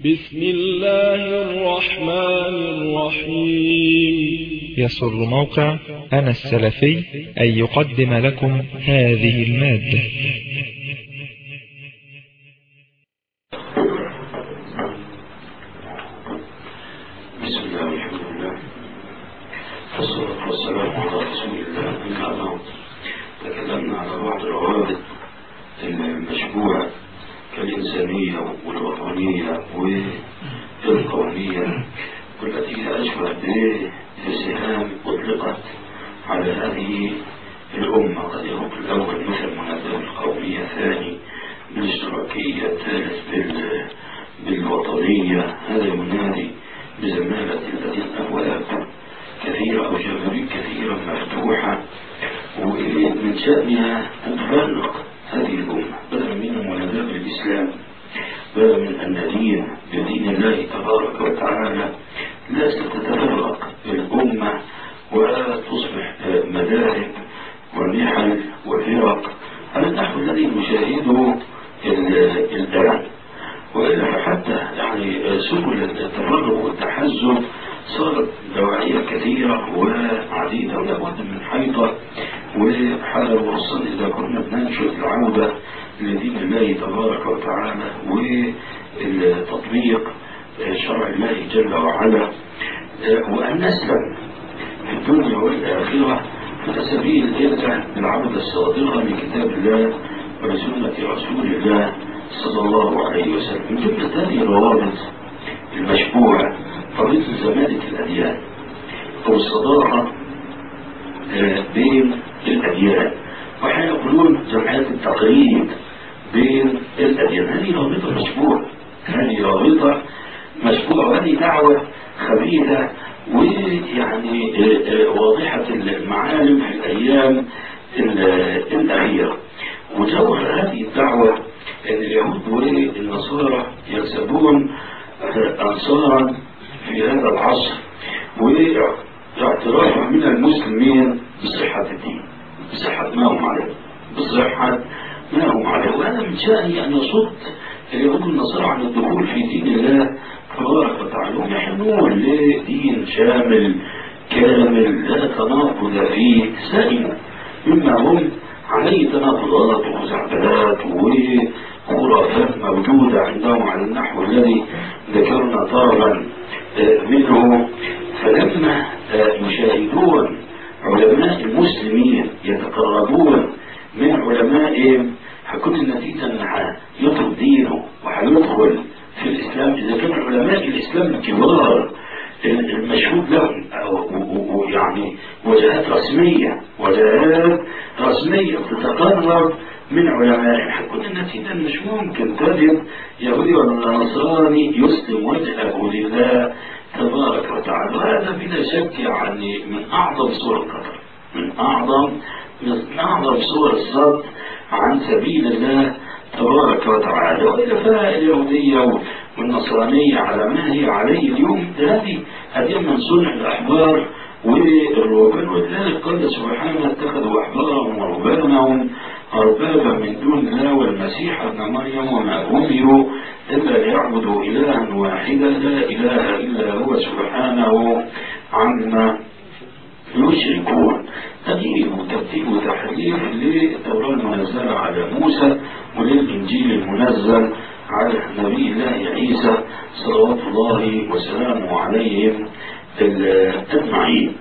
بسم الله الرحمن الرحيم يسر موقع أنا السلفي أن يقدم لكم هذه المادة بسم الله والحمد لله والصلاة والسلام على رسول الله أما بعد تكلمنا على بعض الروابط المشبوهة كالإنسانية والوطنية والقومية والتي أشبه بسهام أطلقت على هذه الأمة قد يكون الأول مثل منظمة القومية الثاني بالاشتراكية الثالث بال... بالوطنية هذا ينادي بزمالة الذين أبواب كثيرة أو جماهير كثيرة مفتوحة ومن شأنها أن تفرق هذه الأمة بدلا من مناداة الإسلام بدلا من أن ندين بدين الله تبارك وتعالى لا ستتفرق الأمة ولا تصبح مذاهب ونحل وفرق على النحو الذي نشاهده الآن وإلا فحتى يعني سبل التفرق والتحزب صارت دواعية كثيرة وعديدة ولابد من حيطة وحذر ورصد إذا كنا بننشد العودة لدين الله تبارك وتعالى وتطبيق شرع الله جل وعلا وأن نسلم في الدنيا والآخرة على سبيل إلى العودة الصادقة لكتاب الله ولسنة رسول الله صلى الله عليه وسلم من جملة هذه الروابط المشبوهة قضية زمالة الأديان أو الصداقة بين الأديان وأحيانا يقولون جمعيات التقريب بين الأديان هذه رابطة مشبوهة هذه رابطة مشبوهة وهذه دعوة خبيثة ويعني واضحة المعالم في الأيام الأخيرة وجوهر هذه الدعوة أن اليهود والنصارى يكسبون أنصارا في هذا العصر واعترافا من المسلمين بصحة الدين بصحة ما هم عليه بصحة ما هم عليه وهذا من شأنه أن يصد اليهود والنصارى عن الدخول في دين الله تبارك وتعالى هم يحنون لدين شامل كامل لا تناقض فيه سائمة مما هم عليه تناقضات وخزعبلات وخرافات موجودة عندهم على النحو الذي ذكرنا طرفا منه فلما يشاهدون علماء المسلمين يتقربون من علمائهم هتكون النتيجة أن يترك دينه وهيدخل في الإسلام إذا كان علماء الإسلام الكبار المشهود لهم يعني وجهات رسمية وجهات رسمية تتقرب من علمائهم هتكون النتيجة مش ممكن تجد يهودي ولا نصراني يسلم وجهه لله تبارك وتعالى وهذا بلا شك يعني من أعظم صور القدر من أعظم من أعظم صور الصد عن سبيل الله تبارك وتعالى وإلى فاليهودية والنصرانية على ما هي عليه اليوم هذه هذه من صنع الأحبار والرهبان ولذلك قال سبحانه اتخذوا أحبارهم ورهبانهم أربابا من دون الله والمسيح ابن مريم وما أمروا إلا ليعبدوا إلها واحدا لا إله إلا هو سبحانه عما يشركون تغيير وترتيب وتحريف للتوراة المنزلة على موسى وللإنجيل المنزل على نبي الله عيسى صلوات الله وسلامه عليهم أجمعين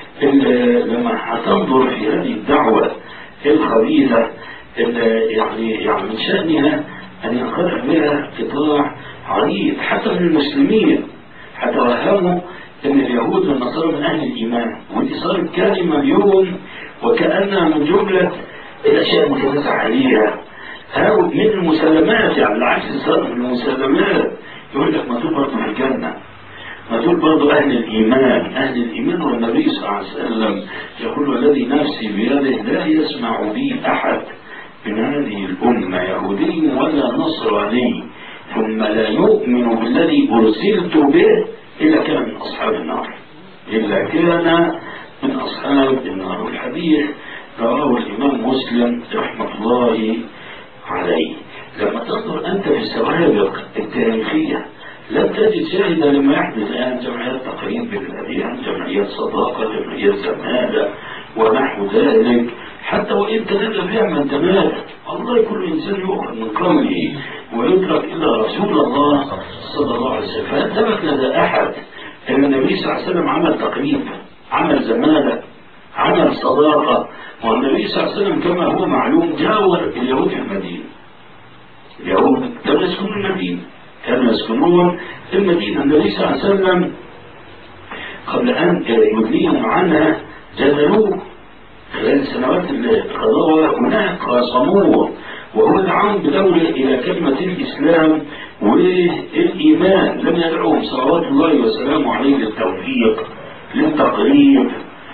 لما هتنظر في هذه الدعوة الخبيثة يعني يعني من شأنها أن ينخدع بها قطاع عريض حتى من المسلمين هتوهموا أن اليهود والنصارى من أهل الإيمان ودي صارت كلمة اليوم وكأنها من جملة الأشياء المتنازع عليها أو من المسلمات يعني العكس صار من المسلمات يقول لك ما دول برضه في الجنة ما دول برضه أهل الإيمان أهل الإيمان والنبي صلى الله عليه وسلم يقول والذي نفسي بيده لا يسمع بي أحد من هذه الأمة يهودي ولا نصراني ثم لا يؤمن بالذي أرسلت به إلا كان من أصحاب النار إلا كان من أصحاب النار والحديث رواه الإمام مسلم رحمة الله عليه لما تنظر أنت في السوابق التاريخية لم تجد شاهدا لما يحدث الآن جمعيات تقريب بالأديان جمعيات صداقة جمعيات زمالة ونحو ذلك حتى وإن تنادى بها من تنادى الله كل إنسان يؤخذ من قوله ويترك إلا رسول الله صلى الله عليه وسلم فهل ثبت لدى أحد أن النبي صلى الله عليه وسلم عمل تقريب عمل زمالة عمل صداقة والنبي صلى الله عليه وسلم كما هو معلوم جاور اليهود في المدينة اليهود كانوا يسكنون المدينة كانوا يسكنون في المدينة النبي صلى الله عليه وسلم قبل أن يدنيهم عنها جدلوه خلال السنوات القضاء هناك قاسموه وهو دعاهم بدولة إلى كلمة الإسلام والإيمان لم يدعوهم صلوات الله وسلامه عليه للتوفيق للتقريب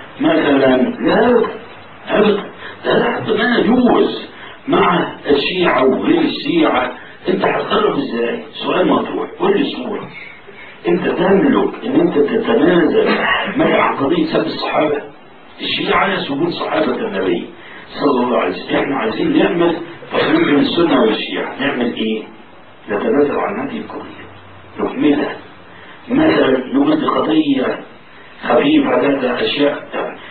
مثلا لا أبدا لا حتى ما يجوز مع الشيعة وغير الشيعة انت هتقرب ازاي؟ سؤال مطروح قول لي صورة انت تملك ان انت تتنازل مع قضية سب الصحابة الشيعة يسبون صحابة النبي صلى الله عليه وسلم احنا عايزين نعمل تفريق بين السنة والشيعة نعمل ايه؟ نتنازل عن هذه القضية نكملها مثلا نقول قضية خفيفة ذات أشياء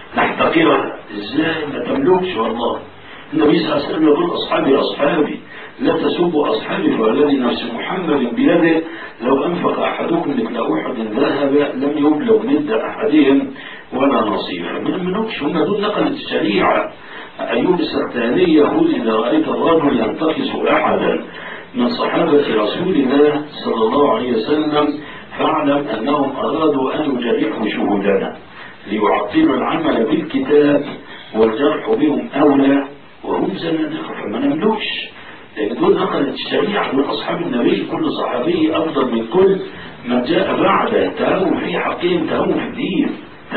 نحتقرها ازاي ما تملكش والله النبي صلى الله عليه وسلم يقول أصحابي أصحابي لا تسبوا أصحابي فالذي نفس محمد بيده لو أنفق أحدكم مثل أحد ذهب لم يبلغ مد أحدهم ولا نصيبا ما يملكش هم دول نقلت الشريعة أيوب السختاني يقول إذا رأيت الرجل ينتقص أحدا من صحابة رسول الله صلى الله عليه وسلم فاعلم أنهم أرادوا أن يجرحوا شهودنا ليعطلوا العمل بالكتاب والجرح بهم أولى وهم زنادقة فما نملكش لأن دول نقلت الشريعة من أصحاب النبي كل صحابي أفضل من كل من جاء بعده تهاون في حقهم تهاون في الدين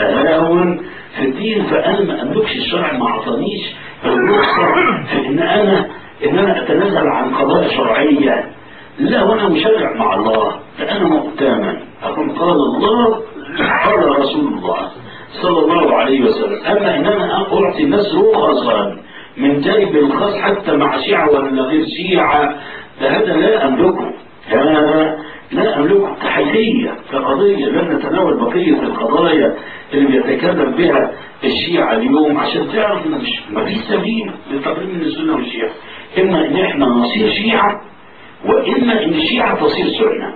تهاون في الدين فأنا ما أملكش الشرع ما أعطانيش الرخصة في إن أنا إن أنا أتنازل عن قضايا شرعية لا وأنا مشرع مع الله فأنا مؤتمن أقول قال الله قال رسول الله صلى الله عليه وسلم أما إن أنا أعطي الناس رخصا من جانب الخاص حتى مع شيعة ولا غير شيعة فهذا لا أملكه هذا لا أملكه كحيثية كقضية لن نتناول بقية القضايا اللي بيتكلم بها الشيعة اليوم عشان تعرف إن مش ما فيش سبيل للتقريب من السنة والشيعة إما إن إحنا نصير شيعة وإما إن الشيعة تصير سنة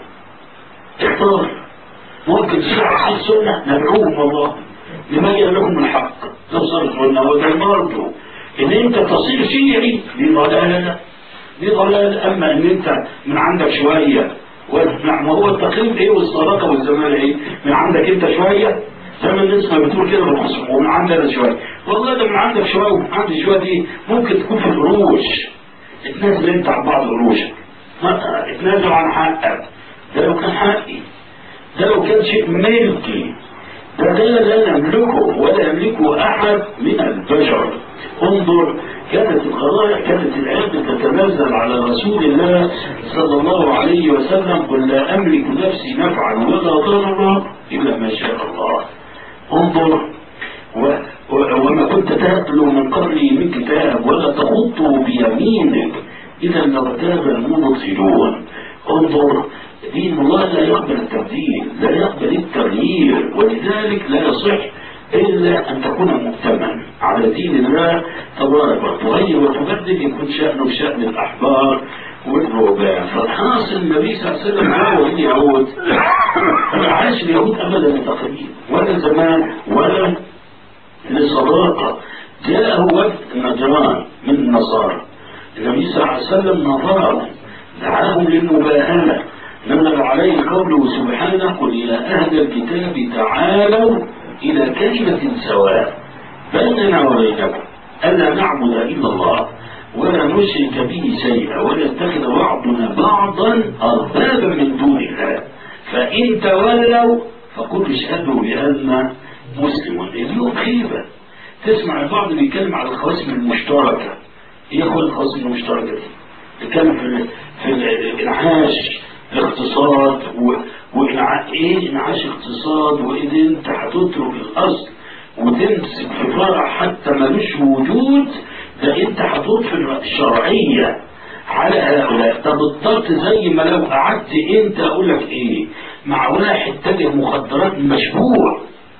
اختار ممكن الشيعة تصير سنة ندعوهم والله لما جاء لكم الحق لو صارت سنة وده برضه ان انت تصير شيعي دي ضلالة دي ضلالة اما ان انت من عندك شوية نعم هو التقريب ايه والصداقة والزمالة ايه من عندك انت شوية زي ما الناس ما بتقول كده بالخصم ومن عندنا شوية والله ده من عندك شوية ومن عندي شوية دي ممكن تكون في القروش اتنازل انت عن بعض قروشك اتنازل عن حقك ده لو كان حقي ده لو كان شيء ملكي ده ده لا نملكه ولا يملكه احد من البشر انظر كانت القضايا كانت العلم تتنزل على رسول الله صلى الله عليه وسلم قل لا املك نفسي نفعا ولا ضررا الا ما شاء الله انظر و و وما كنت تتلو من قبلي من كتاب ولا تخطه بيمينك اذا لارتاب المبطلون انظر دين الله لا يقبل التبديل لا يقبل التغيير ولذلك لا يصح إلا أن تكون مؤتمن على دين الله تبارك وتغير وتبدل يكون شأنه شأن الأحبار والرهبان فالحاصل النبي صلى الله عليه وسلم عاوز اليهود ما عاش اليهود أبدا لتقريب ولا زمان ولا لصداقة جاءه وفد نجران من النصارى النبي صلى الله عليه وسلم نظرهم دعاهم للمباهلة نزل عليه قوله سبحانه قل إلى أهل الكتاب تعالوا إلى كلمة سواء بيننا وبينكم ألا نعبد إلا الله ولا نشرك به شيئا ولا يتخذ بعضنا بعضا أربابا من دون الله فإن تولوا فقل اشهدوا بأن مسلمون اليوم خيبة تسمع البعض بيتكلم على الخواسم المشتركة ايه هو الخواسم المشتركة دي؟ بيتكلم في في الانعاش الاقتصاد و... وإنع... ايه انعاش اقتصاد وان انت هتترك الاصل وتمسك في فرع حتى ملوش وجود ده انت هتطفي الشرعية على هؤلاء ده بالضبط زي ما لو قعدت انت اقول لك ايه مع واحد تاجر مخدرات مشهور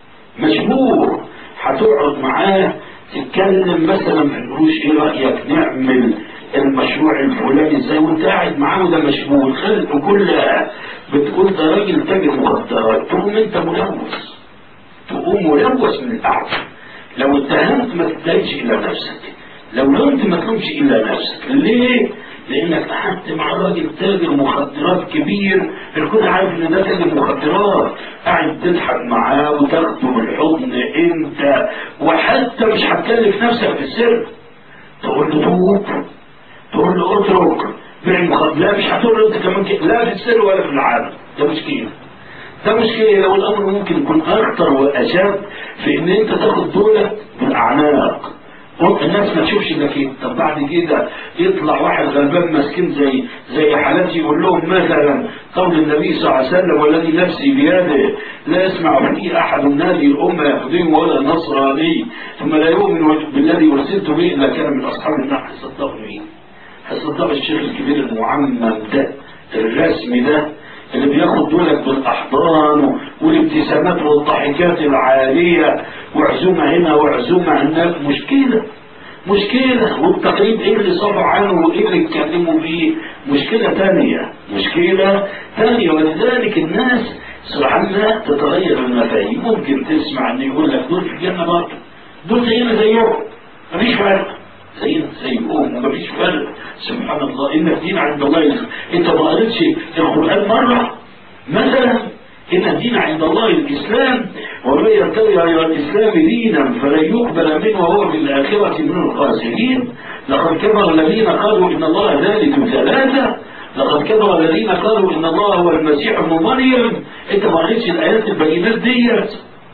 مشهور هتقعد معاه تتكلم مثلا في القروش ايه رايك نعمل المشروع الفلاني ازاي وانت قاعد معاه وده مشغول خلقه كلها بتقول ده راجل تاجر مخدرات تقوم انت ملوث تقوم ملوث من القعده لو اتهمت ما تتهمش الا نفسك لو لومت ما تلومش الا نفسك ليه؟ لانك قعدت مع راجل تاجر مخدرات كبير الكل عارف ان ده تاجر مخدرات قاعد تضحك معاه وتاخده بالحضن انت وحتى مش هتكلف نفسك في السر تقول له توب تقول له اترك بيع المخدرات لا مش هتقول له انت كمان كده لا في السر ولا في العالم ده مشكله ده مشكله لو الامر ممكن يكون اخطر واشد في ان انت تاخد دولة بالاعناق الناس ما تشوفش ده كده طب بعد كده يطلع واحد غلبان مسكين زي زي حالتي يقول لهم مثلا قول النبي صلى الله عليه وسلم والذي نفسي بيده لا يسمع فيه احد من هذه الامه يهودي ولا نصراني ثم لا يؤمن بالذي ارسلت به الا كان من اصحاب النار هيصدقوا مين؟ هيصدقوا الشيخ الكبير المعمم ده الرسمي ده اللي بياخد دولك بالاحضان والابتسامات والضحكات العاليه وعزومه هنا وعزومه هناك مشكله مشكلة والتقريب ايه اللي صبر عنه وايه اللي اتكلموا فيه مشكلة تانية مشكلة تانية ولذلك الناس سبحان الله تتغير المفاهيم ممكن تسمع ان يقول لك دول في الجنة برضه دول زينا زيهم مفيش فرق زينا زيهم ومفيش فرق سبحان الله ان الدين عند الله انت ما قريتش القرآن مرة مثلا إن الدين عند الله الإسلام ومن يرتضي غير الإسلام دينا فلن يقبل منه وهو في الآخرة من الخاسرين لقد كفر الذين قالوا إن الله ثالث ثلاثة لقد كفر الذين قالوا إن الله هو المسيح ابن مريم أنت ما قريتش الآيات البينات ديت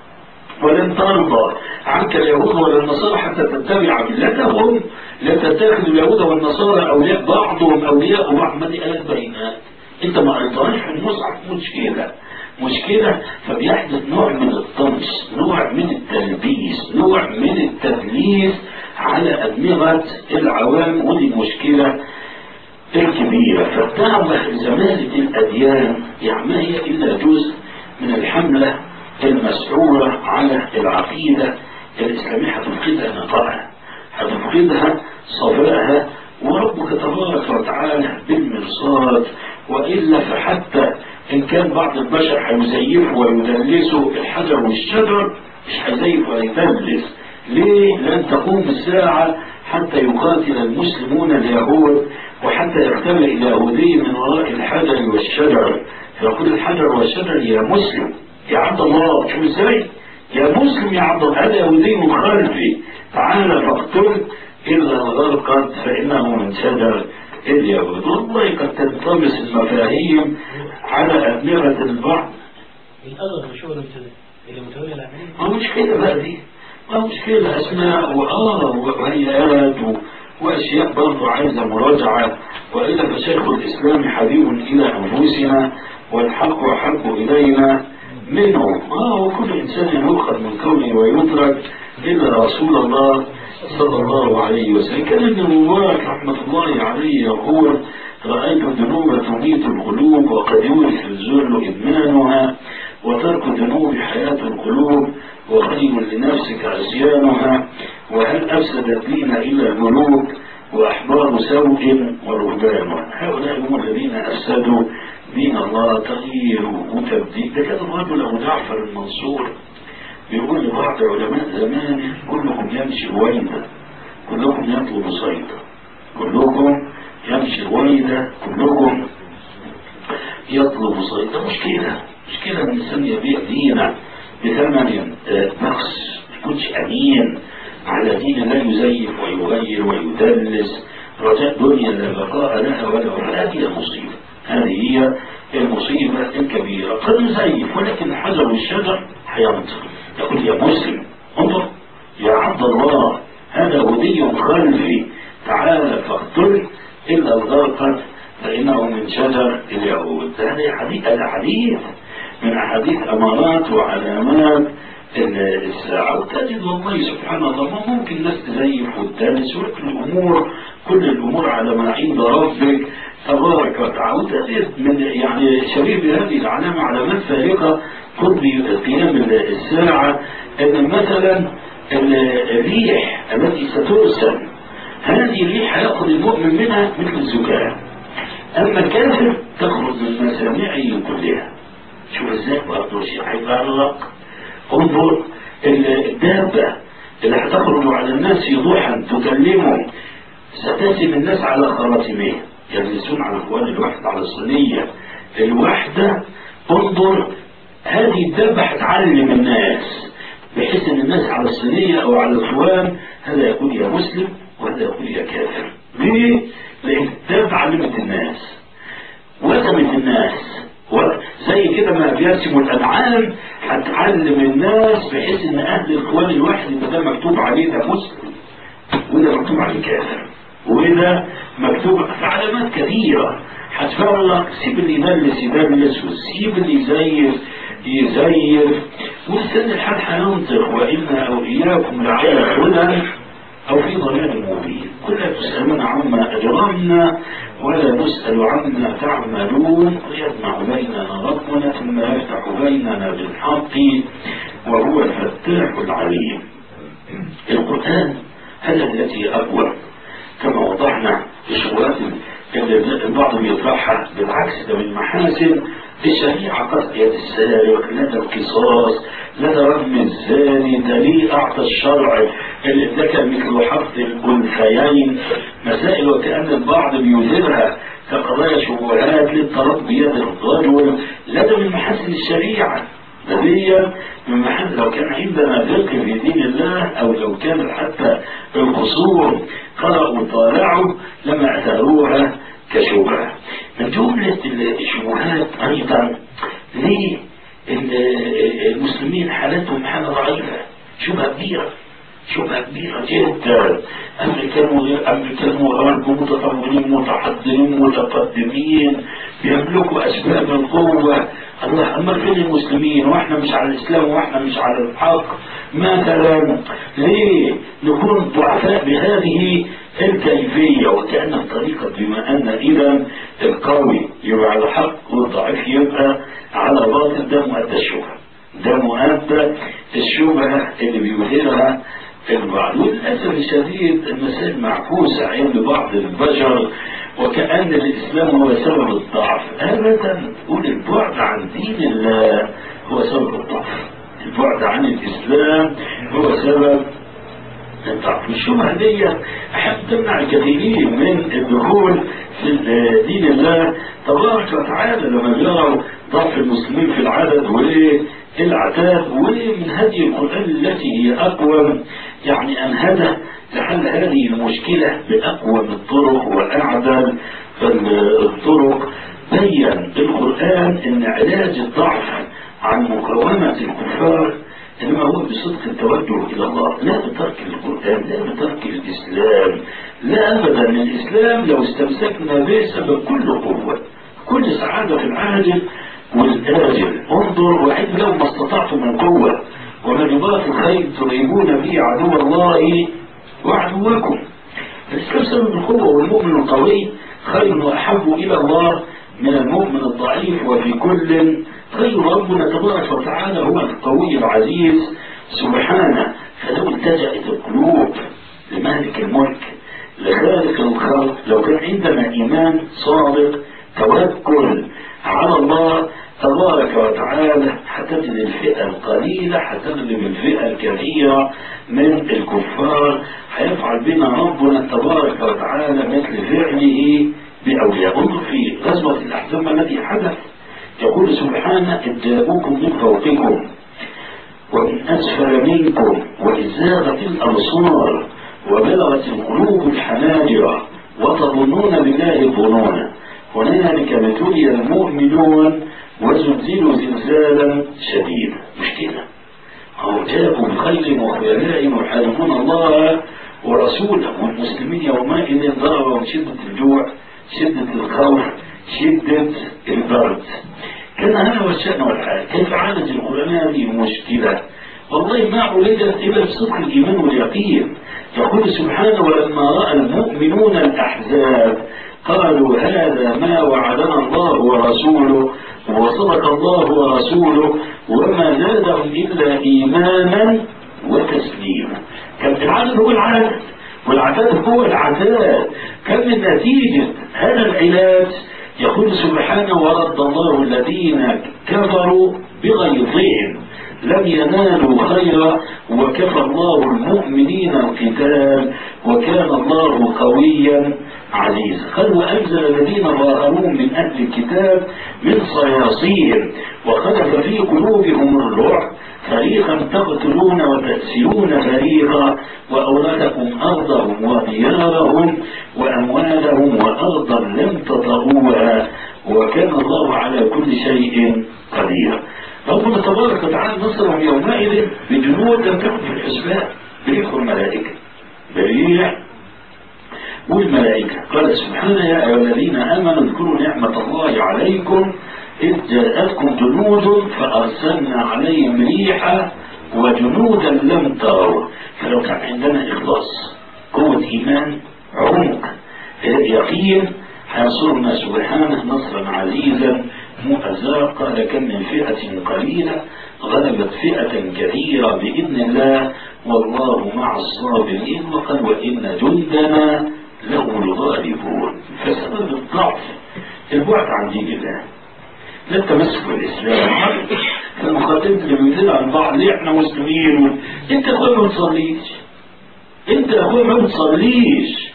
ولن ترضى عنك اليهود ولا النصارى حتى تتبع ملتهم لا تتخذ اليهود والنصارى أولياء بعضهم أولياء بعض ما دي آيات بينات أنت ما قريتهاش في المصحف مشكلة مشكلة فبيحدث نوع من الطمس نوع من التلبيس نوع من التدليس على أدمغة العوام ودي مشكلة الكبيرة فالدعوة لزمالة الأديان يعني ما هي إلا جزء من الحملة المسعورة على العقيدة الإسلامية هتفقدها نقائها هتفقدها صفائها وربك تبارك وتعالى بالمرصاد وإلا فحتى إن كان بعض البشر هيزيفوا ويدلسوا الحجر والشجر مش هيزيف ولا يدلس ليه؟ لن تقوم الساعة حتى يقاتل المسلمون اليهود وحتى يختبئ اليهودي من وراء الحجر والشجر فيقول الحجر والشجر يا مسلم يا عبد الله شو ازاي؟ يا مسلم يا عبد الله هذا يهودي مخالفي تعال فاقتل إلا الغرقد فإنه من شجر اليهود والله قد تنطمس المفاهيم على أدمغة البعض الأغلب مشهور اللي متولي العملية ما مشكلة بقى دي ما مشكلة أسماء وآراء وهيئات وأشياء برضه عايزة مراجعة وإلا فشيخ الإسلام حبيب إلى أنفسنا والحق أحب إلينا منه آه وكل إنسان يؤخذ من كونه ويترك إلا رسول الله صلى الله عليه وسلم كان ابن مبارك رحمة الله عليه يقول رأيت الذنوب تميت القلوب وقد يورث الذل إدمانها وترك الذنوب حياة القلوب وخير لنفسك عصيانها وهل أفسد الدين إلا الملوك وأحبار سوء ورهبان هؤلاء هم الذين أفسدوا دين الله تغيير وتبديل ده كان الرجل أبو جعفر المنصور بيقول لبعض علماء زمانه كلكم يمشي رويدا كلكم يطلب صيدا كلكم يمشي رويدا كلكم يطلب صيدا مشكلة مشكلة ان الانسان يبيع دينه بثمن نقص ما يكونش امين على دين لا يزيف ويغير ويدلس رجاء دنيا لا بقاء لها ولا هذه المصيبة هذه هي المصيبة الكبيرة قد يزيف ولكن الحجر والشجر هينطق يقول يا مسلم انظر يا عبد الله هذا ودي خلفي تعال فاقتل إلا الغرقد فإنه من شجر اليهود هذا حديث هذا حديث من أحاديث أمارات وعلامات الساعة وتجد والله سبحان الله ما ممكن الناس تزيف وتدرس ولكن الأمور كل الامور على ما عند ربك تبارك وتعالى وتأتي من يعني شبيه بهذه العلامة علامات فارقة قرب قيام الساعة ان مثلا الريح التي سترسل هذه الريح يأخذ المؤمن منها مثل الزكاة أما الكافر تخرج من مسامعه كلها شوف ازاي برضه شيء هيتعلق انظر الدابة اللي هتخرج على الناس يضوحا تكلمهم ستسم الناس على خواتمهم يجلسون على اخوان الواحد على الصينية الواحدة انظر هذه الدابة هتعلم الناس بحيث ان الناس على الصينية او على الاخوان هذا يقول يا مسلم وهذا يقول يا كافر ليه؟ لان الدابة علمت الناس وزمت الناس زي كده ما بيرسموا الانعام هتعلم الناس بحيث ان اهل الاخوان الواحد يبقى ده مكتوب عليه ده مسلم وده مكتوب عليه كافر وده مكتوب في علامات كثيرة هتفرق سيب اللي يدلس يدلس وسيب اللي يزيف يزيف والسن الحال هينطق وإنا أو إياكم لعلى هدى أو في ضلال مبين كلها تسألون عما أجرمنا ولا نسأل عما تعملون ويجمع بيننا ربنا ثم يفتح بيننا بالحق وهو الفتاح العليم القرآن هذا التي أقوى كما وضحنا في الشبهات اللي البعض بيطرحها بالعكس ده من محاسن الشريعة قضية السارق لدى القصاص لدى رغم الزاني ده ليه أعطى الشرع اللي ذكر مثل حفظ الأنثيين مسائل وكأن البعض بيظهرها كقضايا شبهات للطلاق بيد الرجل لدى من محاسن الشريعة دي من محل لو كان عندنا فقه في دين الله او لو كان حتى القصور قرأوا وطالعوا لما اعتبروها كشبهة من جملة الشبهات ايضا ليه المسلمين حالتهم حالة ضعيفة شبهة كبيرة شبهة كبيرة جدا أمريكان وغير أمريكان وغرب متطورين متحضرين متقدمين بيملكوا أسباب القوة الله أما فين المسلمين وإحنا مش على الإسلام وإحنا مش على الحق مثلا ليه نكون ضعفاء بهذه الكيفية وكأن الطريقة بما أن إذا القوي يبقى على حق والضعيف يبقى على باطل ده مؤدى الشبهة ده مؤدى الشبهة اللي بيظهرها البعض وللأسف الشديد المسائل معكوسة عند بعض البشر وكأن الإسلام هو سبب الضعف أبدا قول البعد عن دين الله هو سبب الضعف البعد عن الإسلام هو سبب الضعف الشبهة دي أحب تمنع الكثيرين من الدخول في دين الله تبارك وتعالى لما بيروا ضعف المسلمين في العدد والعتاد ومن هذه القرآن التي هي أقوى يعني أنهدى لحل هذه المشكلة بأقوى الطرق وأعدل الطرق بين القرآن أن علاج الضعف عن مقاومة الكفار إنما هو بصدق التوجه إلى الله لا بترك القرآن لا بترك الإسلام لا أبدا الإسلام لو استمسكنا به سبب كل قوة كل سعادة في العاجل والآجل انظر وعد لو ما استطعتم من قوة ومن رباط الخير تريبون به عدو الله وعدوكم الإسلام سبب القوة والمؤمن القوي خير وأحب إلى الله من المؤمن الضعيف وفي كل خير ربنا تبارك وتعالى هو القوي العزيز سبحانه فلو التجأت القلوب لمالك الملك لخالق الخلق لو كان عندنا إيمان صادق توكل على الله تبارك وتعالى هتجد الفئة القليلة هتغلب الفئة الكثيرة من الكفار هيفعل بنا ربنا تبارك وتعالى مثل فعله بأولياء انظر في غزوة الأحزاب الذي حدث يقول سبحانه إذ جاءوكم من فوقكم ومن أسفل منكم وإذ زاغت الأبصار وبلغت القلوب الحناجر وتظنون بالله الظنون هنالك ابتلي المؤمنون وزلزلوا زلزالا شديدا مشكلة أو جاءوا بخير وخيلاء يحاربون الله ورسوله والمسلمين يومئذ ضربوا شدة الجوع شدة الخوف شدة البرد كان هذا هو الشأن والحال كيف عالج القرآن هذه المشكلة والله ما ولدت إلا بصدق الإيمان واليقين يقول سبحانه ولما رأى المؤمنون الأحزاب قالوا هذا ما وعدنا الله ورسوله وصدق الله ورسوله وما زادهم إلا إيمانا وتسليما كان العدد هو العدد والعدد هو العداد كان من نتيجة هذا العلاج يقول سبحانه ورد الله الذين كفروا بغيظهم لم ينالوا خيرا وكفى الله المؤمنين القتال وكان الله قويا عزيزا قال وأنزل الذين ظاهرون من أهل الكتاب من صياصين وخلف في قلوبهم الرعب فريقا تقتلون وتأسرون فريقا وأورثكم أرضهم وديارهم وأموالهم وأرضا لم تطئوها وكان الله على كل شيء قدير ربنا تبارك وتعالى نصرهم يومئذ بجنود لم تكن في الحسبان بريح الملائكة بريح والملائكة قال سبحانه يا أيها الذين آمنوا اذكروا نعمة الله عليكم إذ جاءتكم جنود فأرسلنا عليهم ريحا وجنودا لم تروا فلو كان عندنا إخلاص قوة إيمان عمق يقين حينصرنا سبحانه نصرا عزيزا مؤزرا قال كم من فئة قليلة غلبت فئة كثيرة بإذن الله والله مع الصابرين وقال وإن جندنا لهم الغالبون فسبب الضعف البعد عن دين الله لا التمسك بالاسلام المخاطبين اللي بيقولوا عن بعض ليه احنا مسلمين و... انت يا اخويا ما بتصليش انت يا اخويا ما بتصليش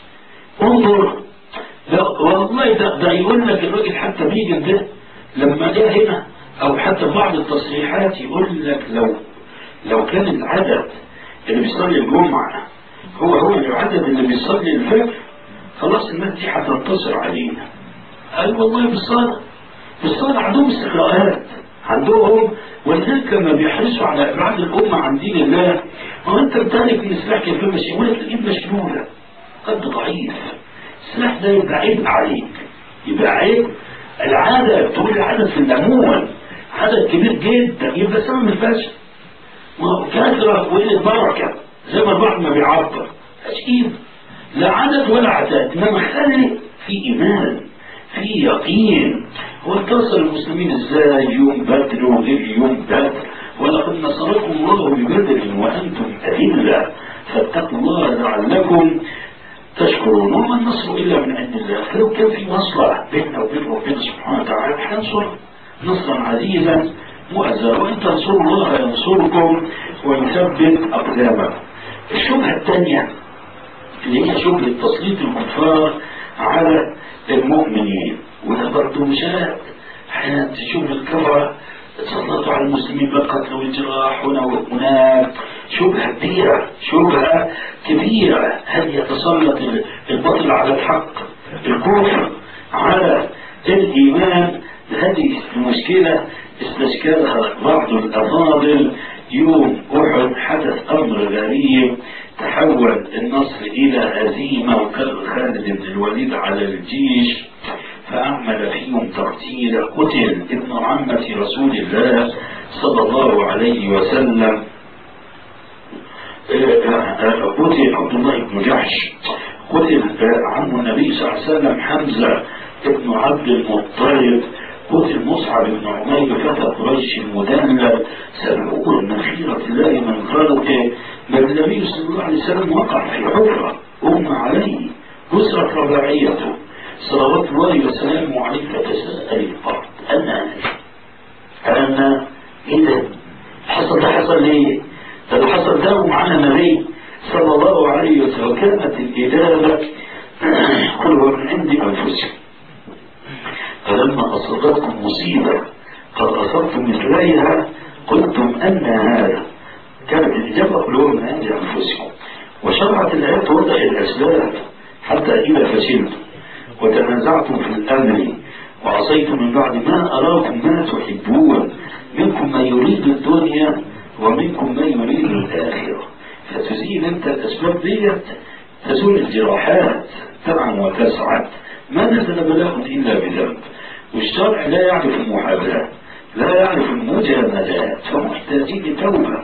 انظر ده والله ده, ده يقول لك الراجل حتى بيجي ده لما جه هنا او حتى بعض التصريحات يقول لك لو لو كان العدد اللي بيصلي الجمعه هو هو العدد اللي بيصلي الفجر خلاص الناس دي هتنتصر علينا قال والله بالصلاه بالصلاه عندهم استقراءات عندهم ولذلك لما بيحرصوا على ابعاد الامه عن دين الله هو انت بتالك من سلاح كيف ماشي ولا تجيب مشلوله قد ضعيف السلاح ده يبقى عيب عليك يبقى عيب العدد تقول العدد في العموم عدد كبير جدا يبقى سبب الفشل ما هو كثرة وقلة بركة زي ما البعض ما بيعبر أكيد لا عدد ولا عدد إنما خلي في إيمان في يقين هو انتصر المسلمين ازاي يوم بدر وغير يوم بدر ولقد نصركم الله ببدر وانتم اذله فاتقوا الله لعلكم تشكرون وما النصر الا من عند الله فلو كان في مصلحه بيننا وبين ربنا سبحانه وتعالى حنصر نصرا عزيزا مؤزرا وان تنصروا الله ينصركم ويثبت اقدامكم الشبهه الثانيه اللي هي شبهه تسليط الكفار على المؤمنين وده برضه مشاهد احيانا تشوف الكفره تسلطوا على المسلمين بالقتل والجراح هنا وهناك شبهة كبيرة شبهة كبيرة هل يتسلط الباطل على الحق الكفر على الإيمان هذه المشكلة استشكلها بعض الأفاضل يوم أحد حدث أمر غريب تحول النصر إلى هزيمة وكان خالد بن الوليد على الجيش فأعمل فيهم تقتيلا قتل ابن عمة رسول الله صلى الله عليه وسلم قتل عبد الله بن جحش قتل عم النبي صلى الله عليه وسلم حمزة ابن عبد المطلب قتل مصعب بن عمير فتى قريش المدلل سبعون من خيرة الله من خلقه بل النبي صلى الله عليه وسلم وقع في حفرة أم عليه كسرت رباعيته صلوات الله وسلامه عليه فتساءل الأرض أنا أنا إذا حصل ده حصل ليه؟ ده اللي حصل ده معانا النبي صلى الله عليه وسلم وكانت الإجابة قل هو من عند أنفسكم فلما أصابتكم مصيبة قد أصبتم مثليها قلتم أن هذا كانت الإجابة قل هو من عند أنفسكم وشرعت الآيات توضح الأسباب حتى إذا فشلتم وتنازعتم في الأمر وعصيتم من بعد ما أراكم ما تحبون منكم من يريد الدنيا ومنكم من يريد الآخرة فتزيل أنت الأسباب ديت تزول الجراحات تبعا وتسعد ما نزل بلاء إلا بذنب والشرع لا يعرف المحاباة لا يعرف المجاملات فمحتاجين لتوبة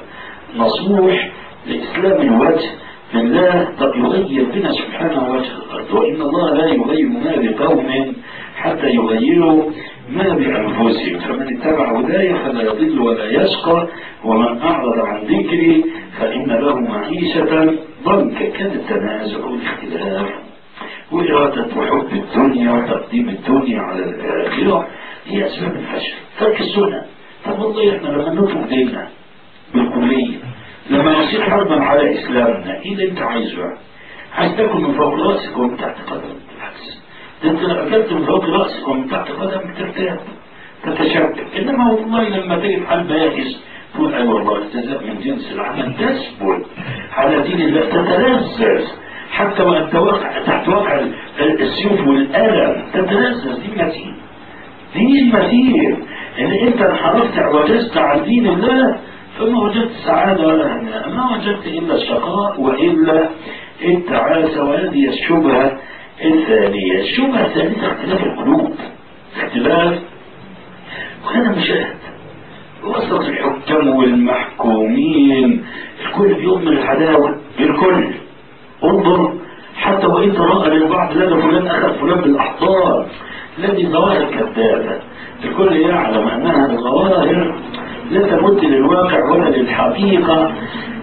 نصوح لإسلام الوجه لله قد يغير بنا سبحانه وجه الأرض وإن الله لا يغير ما بقوم حتى يغيروا ما بأنفسهم فمن اتبع هداي فلا يضل ولا يشقى ومن أعرض عن ذكري فإن له معيشة ضنكا كان التنازع والاختلاف وإرادة وحب الدنيا وتقديم الدنيا على الآخرة هي أسباب الفشل ترك السنة طب والله احنا لما نترك ديننا بالكلية لما يصير حربا على إسلامنا إيه اللي أنت عايزه يعني؟ عايز تاكل من فوق رأسك ومن تحت قدمك بالعكس ده أنت لو أكلت من فوق رأسك ومن تحت قدمك ترتاح تتشكك إنما والله لما تجي في حال بائس تقول أي والله الجزاء من جنس العمل تثبت على دين الله تتلذذ حتى وأنت واقع تحت واقع السيوف والألم تتلذذ دي المسيح دي المسير ان انت انحرفت وجزت عن دين الله فما وجدت سعادة ولا هناء ما وجدت إلا الشقاء وإلا التعاسة وهذه الشبهة الثانية الشبهة الثالثة اختلاف القلوب اختلاف وهذا مشاهد وسط الحكام والمحكومين الكل بيوم من العداوة الكل انظر حتى وإن تراءى للبعض لا ده فلان أخذ فلان بالأحضان لا دي ظواهر كذابة الكل يعلم أنها الظواهر لا تمد للواقع ولا للحقيقة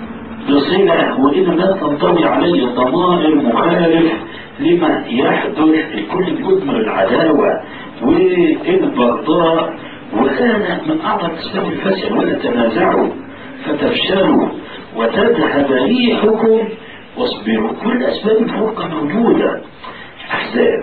بصلة وإن لا تنطوي عليه الضمائر مخالف لما يحدث الكل بيدمر العداوة والبغضاء وكان من أعظم أسباب الفشل ولا تنازعوا فتفشلوا وتذهب ريحكم واصبروا كل أسباب الفرقة موجودة أحزاب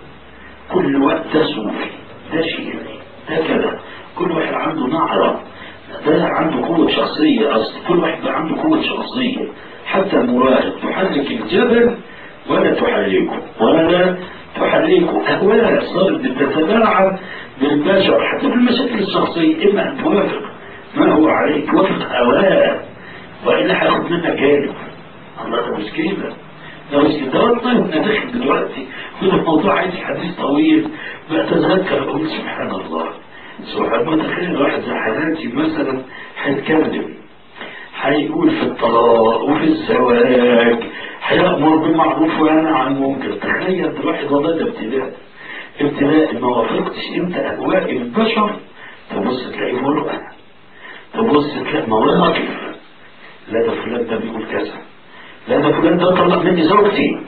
كل وقت صوفي ده شيعي ده كذا كل واحد عنده نعرة ده عنده قوة شخصية أصل كل واحد عنده قوة شخصية حتى المراهق تحرك الجبل ولا تحركه ولا تحركه أهواء صارت بتتلاعب بالبشر حتى في المشاكل الشخصية إما أن توافق ما هو عليه توافق هواء وإلا هياخد منك جانب الله ده مش كده ده مش كده والله أنا داخل دلوقتي كل الموضوع عايز حديث طويل بتذكر أقول سبحان الله سبحان الله تخيل واحد زي حالاتي مثلا هيتكلم هيقول في الطلاق وفي الزواج هيأمر بالمعروف وينهى عن المنكر تخيل الواحد والله ده ابتلاء ابتلاء ما وافقتش انت اهواء البشر تبص تلاقي مرأة تبص تلاقي مواقف لا ده فلان ده بيقول كذا لا ده فلان ده طلق مني زوجتي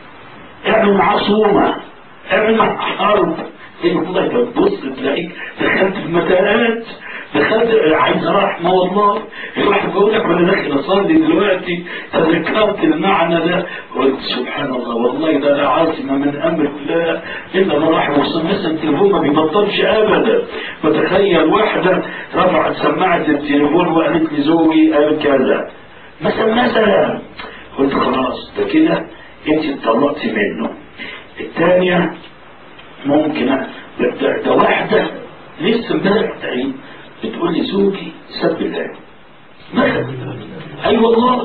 اعمل معاه صومة اعمل معاه حرب ايه والله تبص تلاقيك دخلت في متاهات دخلت عايز رحمة والله الواحد بيقول لك وانا داخل اصلي دلوقتي تذكرت المعنى ده قلت سبحان الله والله ده لا عاصمة من امر الله الا ما رحمه وصل مثلا التليفون ما بيبطلش ابدا فتخيل واحدة رفعت سماعة التليفون وقالت لي زوجي قال كذا مثلا مثلا قلت خلاص ده كده انت اتطلقتي منه الثانية ممكن ده, ده واحدة لسه امبارح تقريبا بتقول لي زوجي سب الله مثلا اي والله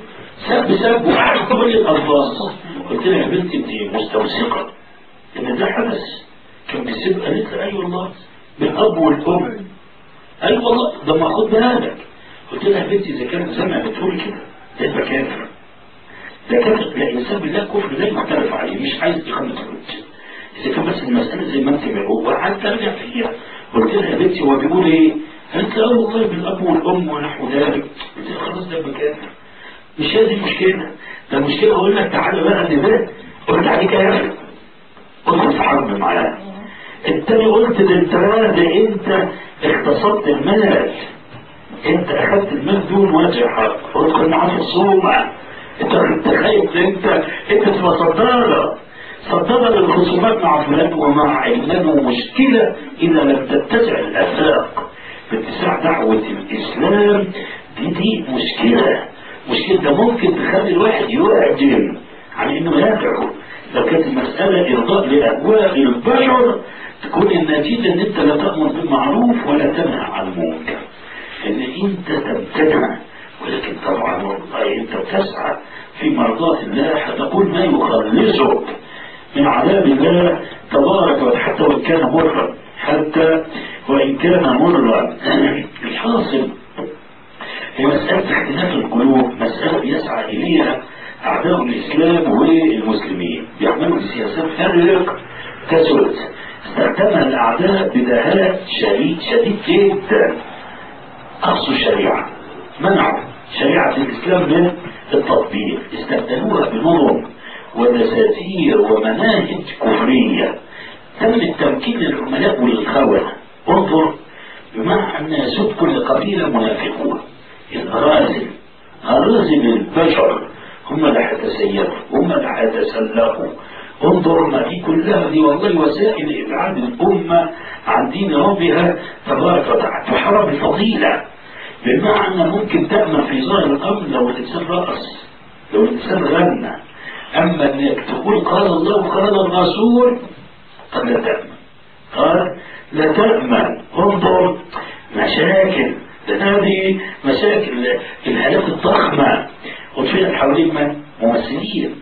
سب سب وقعدت تقول لي الالفاظ قلت لها يا بنتي انت مستوثقه ان ده حدث كان بيسب قالت لي اي والله بالاب والام اي والله ده ما خد بالك قلت لها يا بنتي اذا كانت سامع بتقول كده ده يبقى كافر ده كافر لا انسان بالله كفر لا يعترف عليه مش عايز يخلص الحجه اذا كان بس المساله زي ما انت بتقول وقعدت ارجع فيها قلت لها يا بنتي هو بيقول ايه؟ قالت لي اه والله بالاب والام ونحو ذلك قلت لها خلاص ده بكافر مش هذه المشكله ده المشكله اقول لك تعالى بقى اللي ده قلت عليك كافر قلت في حرب معاه التاني قلت ده انت ده انت اغتصبت المال انت اخذت المال دون وجه حق قلت كنا معاه في الصومعه انت تخيل انت انت تبقى صدارة صدارة للخصومات مع فلان ومع علان ومشكلة إذا لم تتسع الآفاق باتساع دعوة الإسلام دي دي مشكلة مشكلة ده ممكن تخلي الواحد يعجن عن إنه يدعو لو كانت المسألة إرضاء لأهواء البشر تكون النتيجة إن أنت لا تأمر بالمعروف ولا تنهى عن المنكر إن أنت تمتنع ولكن طبعا والله انت تسعى في مرضاة الله هتقول ما يخلصك من عذاب الله تبارك وتعالى حتى وان كان مرا حتى وان كان مرا الحاصل هي مسألة اختلاف المسلمين بيعملوا بسياسات فرق تسد استخدمها الأعداء بدهاء شديد شديد جدا أقصوا الشريعة منعوا شريعة الإسلام من التطبيق استبدلوها بنظم ودساتير ومناهج كفرية تم التمكين للعملاء والخونة انظر بمعنى أن يسود كل قبيلة منافقون الأرازل أرازل البشر هم اللي هيتسيروا هم اللي هيتسلقوا انظر ما دي كلها دي والله وسائل ابعاد الامه عن دين ربها تبارك وتعالى تحرم الفضيله بمعنى ممكن تامن في ظاهر الامر لو الانسان رقص لو الانسان غنى اما انك تقول قال الله وقال الرسول قد لا تامن قال لا تامن انظر مشاكل هذه مشاكل الهلاك الضخمه وفيها حوالين من؟ ممثلين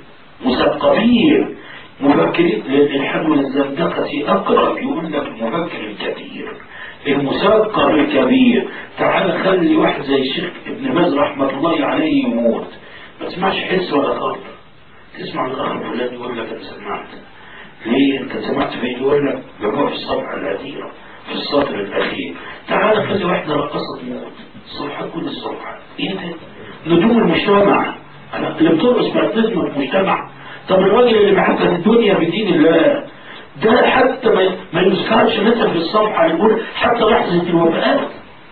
مثقفين مفكرين الحد الزندقة أقرب يقول لك المفكر الكبير المثقف الكبير تعال خلي واحد زي الشيخ ابن باز رحمة الله عليه يموت ما تسمعش حس ولا خبر تسمع الأخ فلان يقول لك أنا سمعت ليه أنت سمعت فين يقول لك جابوها في الصفحة الأخيرة في السطر الأخير تعال خلي واحدة رقصة تموت الصفحة كل الصفحة إيه ده؟ نجوم المجتمع أنا اللي بترقص بقت نجم المجتمع طب الراجل اللي بحث الدنيا بدين الله ده حتى ما, ما يذكرش مثلا في الصفحة يقول حتى لحظة الوفاة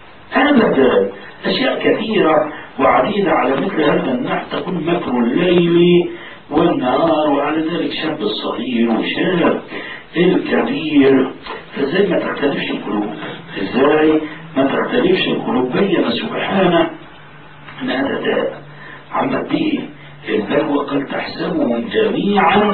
أبدا أشياء كثيرة وعديدة على مثل هذا النحو تكون مكر الليل والنهار وعلى ذلك شاب الصغير وشاب الكبير فازاي ما تختلفش القلوب ازاي ما تختلفش القلوب بين سبحانه ان هذا داء عمل به البلوى قد تحسبهم جميعا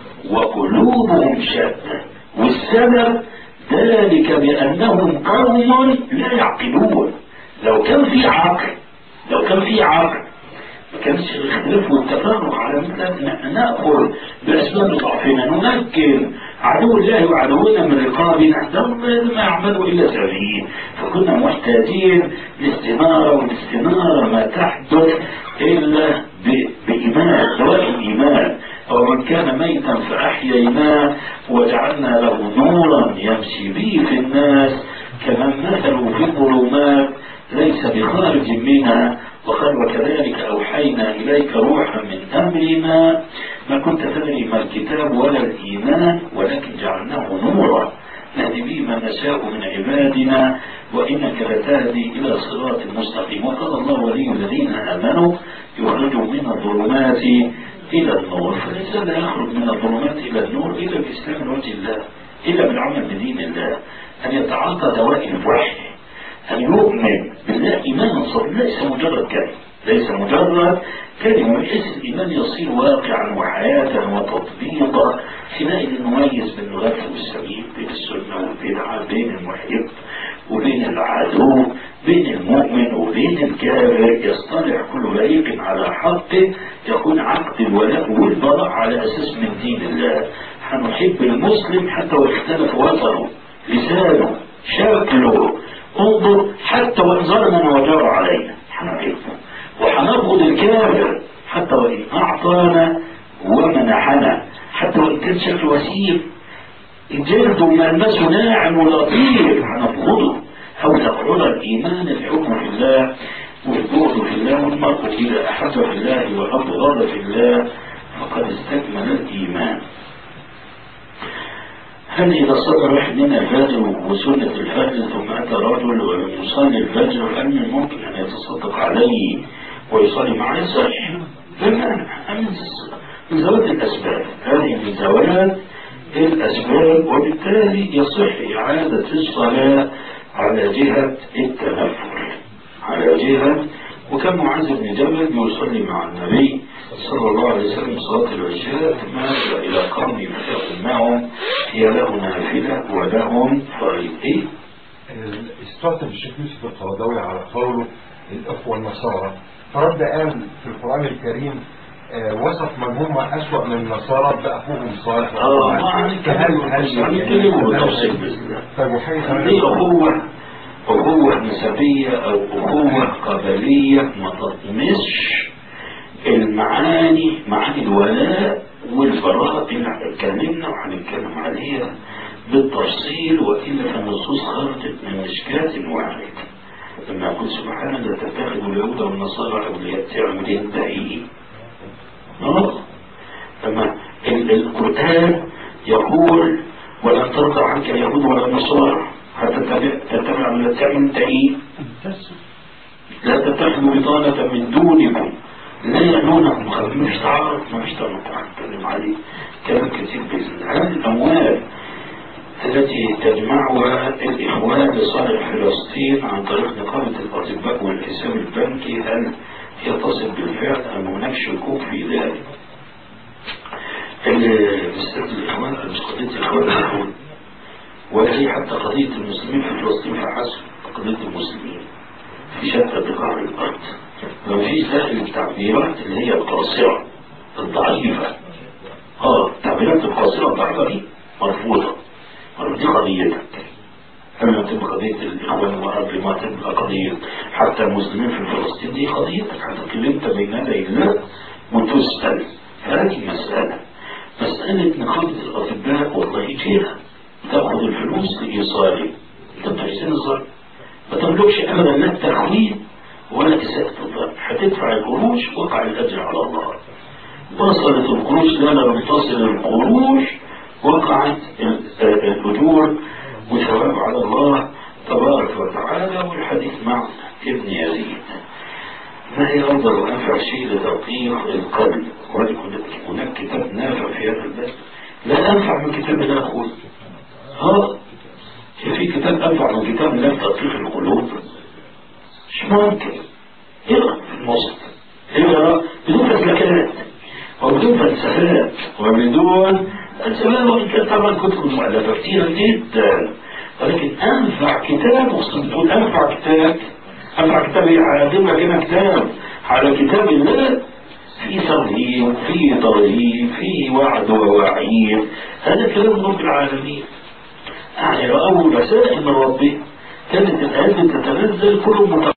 وقلوبهم شتى والسبب ذلك بأنهم قوم لا يعقلون لو كان في عقل لو كان في عقل ما كانش الاختلاف والتفرق على مثل نأخذ بأسباب ضعفنا نمكن عدو الله وعدونا من رقابنا ده ما يعملوا إلا سبيل فكنا محتاجين لاستنارة والاستنارة ما تحدث إلا بإيمان دواء الإيمان أو من كان ميتا فأحييناه وجعلنا له نورا يمشي به في الناس كمن مثلوا في الظلمات ليس بخارج منها وقال وكذلك أوحينا إليك روحا من أمرنا ما كنت تدري ما الكتاب ولا الإيمان ولكن جعلناه نورا نهدي به من نشاء من عبادنا وإنك لتهدي إلى صراط مستقيم وقال الله ولي الذين آمنوا يخرجوا من الظلمات إلى النور فالإنسان لا يخرج من الظلمات إلى النور إلا بإسلام وجه الله إلا بالعمل بدين الله أن يتعاطى دواء الوحي أن يؤمن بالله إيمانا صادقا ليس مجرد كلمة ليس مجرد كلمة بحيث الإيمان يصير واقعا وحياة وتطبيقا حينئذ نميز بين الغفل والسبيل بين السنة والبدعة بين المحب وبين العدو بين المؤمن وبين الكافر يصطلح كل فريق على حقه يكون عقد الولاء والبراء على أساس من دين الله هنحب المسلم حتى واختلف وطنه لسانه شكله انظر حتى وإن ظلمنا وجار علينا هنحبه وهنبغض الكافر حتى وإن أعطانا ومنحنا حتى وإن كان شكله وسيم جلده وملمسه ناعم ولطيف هنبغضه أو تقعد الإيمان الحكم في الله والبغض في الله والمرء إذا أحب في الله وأبغض في الله فقد استكمل الإيمان هل إذا صلى واحد منا الفجر وسنة الفجر ثم أتى رجل ولم يصلي الفجر هل من الممكن أن يتصدق عليه ويصلي معه صحيح بالمعنى من زوال الأسباب هذه من زوال الأسباب وبالتالي يصح إعادة الصلاة على جهة التنفل على جهة وكان معاذ بن جبل يصلي مع النبي صلى الله عليه وسلم صلاة العشاء ماذا إلى قوم فتقل معهم هي له نافلة ولهم فريق استخدم الشيخ يوسف القرضاوي على قوله الأخوة النصارى فرد قال في القرآن الكريم آه، وصف من هم أسوأ من النصارى بأخوهم صالح اه ما هنتكلم هنتكلم بالتفصيل بإذن الله طيب وحي دي أخوة أخوة نسبية أو أخوة قبلية ما تطمسش المعاني معاني الولاء والبراءة اللي اتكلمنا وهنتكلم عليها بالتفصيل وإلا فالنصوص خرجت من مشكاة واحدة لما يقول سبحانه لا تتخذوا اليهود والنصارى أولياء تعمل انت ايه؟ اه لما ال- القرآن يقول ولن ترضى عنك اليهود ولا النصارى حتى تتبع تتبع ولا تعمل انت ايه؟ لا تتخذوا بطانة من دونكم لا يعنونكم خبير مش تعرف ما فيش تعرف هنتكلم عليه كلام كثير بإذن الله هذه الأموال التي تجمعها الإخوان لصالح فلسطين عن طريق نقابة الأطباء والحساب البنكي هل هي تصل بالفعل أم هناك شكوك في ذلك؟ بالذات الإخوان مش قضية الإخوان الإخوان ولا هي حتى قضية المسلمين في فلسطين فحسب قضية المسلمين في شتى بقاع الأرض لو في سائل التعبيرات اللي هي القاصرة الضعيفة اه التعبيرات القاصرة الضعيفة دي مرفوضة مرفوضة دي قضيتك قبل ما تبقى قضية الإخوان وقبل ما تبقى قضية حتى المسلمين في فلسطين دي قضيتك هتكلمت بين يدي الله وتسأل هذه مسألة مسألة نقابة الأطباء والله كده تأخذ الفلوس لإيصاله أنت بتحسن الظرف ما تملكش أبدا لا التخوين ولا إساءة الظرف هتدفع القروش وقع الأجر على الله وصلت القروش لا لم تصل القروش وقعت الأجور وثواب على الله تبارك وتعالى والحديث مع ابن يزيد ما هي أفضل وأنفع شيء لتوقيع القلب ولكن هناك كتاب نافع في هذا الباب لا أنفع من كتاب لا أخوي ها في كتاب أنفع من كتاب لا تطبيق القلوب مش ممكن اقرأ في الوسط اقرأ بدون فلسفات وبدون فلسفات وبدون الزمان وإن كان طبعا كتب مؤلفة كثيرة جدا ولكن أنفع كتاب وصلت تقول أنفع كتاب أنفع كتاب هقدم لك هنا كتاب على كتاب الله في ترهيب في ترهيب في وعد ووعيد هذا كلام رب العالمين يعني لو أول رسائل من ربي كانت الآيات تتنزل كل